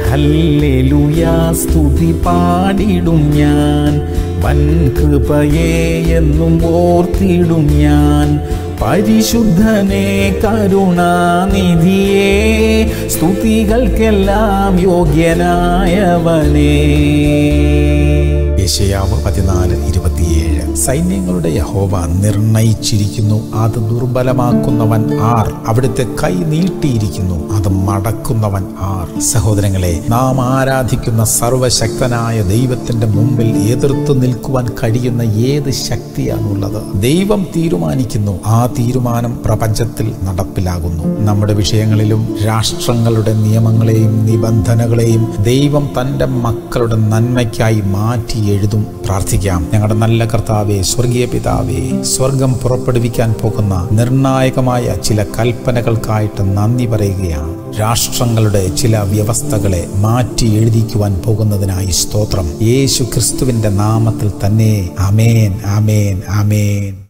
ഹല്ലേലൂയാ സ്തുതി പാടിടും ഞാൻ വൻ കൃപയെ എന്നും ഓർത്തിടും ഞാൻ പരിശുദ്ധനെ കരുണാനിധിയെ സ്തുതികൾക്കെല്ലാം യോഗ്യനായവനേ യശയാവ് പതിനാല് ഇരുപത്തിയേഴ് സൈന്യങ്ങളുടെ യഹോവ നിർണയിച്ചിരിക്കുന്നു അത് ദുർബലമാക്കുന്നവൻ ആർ അവിടുത്തെ കൈ നീട്ടിയിരിക്കുന്നു അത് മടക്കുന്നവൻ ആർ സഹോദരങ്ങളെ നാം ആരാധിക്കുന്ന സർവശക്തനായ ദൈവത്തിന്റെ മുമ്പിൽ എതിർത്ത് നിൽക്കുവാൻ കഴിയുന്ന ഏത് ശക്തിയാണുള്ളത് ദൈവം തീരുമാനിക്കുന്നു ആ തീരുമാനം പ്രപഞ്ചത്തിൽ നടപ്പിലാകുന്നു നമ്മുടെ വിഷയങ്ങളിലും രാഷ്ട്രങ്ങളുടെ നിയമങ്ങളെയും നിബന്ധനകളെയും ദൈവം തൻ്റെ മക്കളുടെ നന്മയ്ക്കായി മാറ്റി എഴുതും പ്രാർത്ഥിക്കാം ഞങ്ങളുടെ നല്ല കർത്താവെ സ്വർഗീയ പിതാവേ സ്വർഗം പുറപ്പെടുവിക്കാൻ പോകുന്ന നിർണായകമായ ചില കൽപ്പനകൾക്കായിട്ട് നന്ദി പറയുകയാണ് രാഷ്ട്രങ്ങളുടെ ചില വ്യവസ്ഥകളെ മാറ്റി എഴുതിക്കുവാൻ പോകുന്നതിനായി സ്തോത്രം യേശു ക്രിസ്തുവിന്റെ നാമത്തിൽ തന്നെ അമേൻ അമേൻ അമേൻ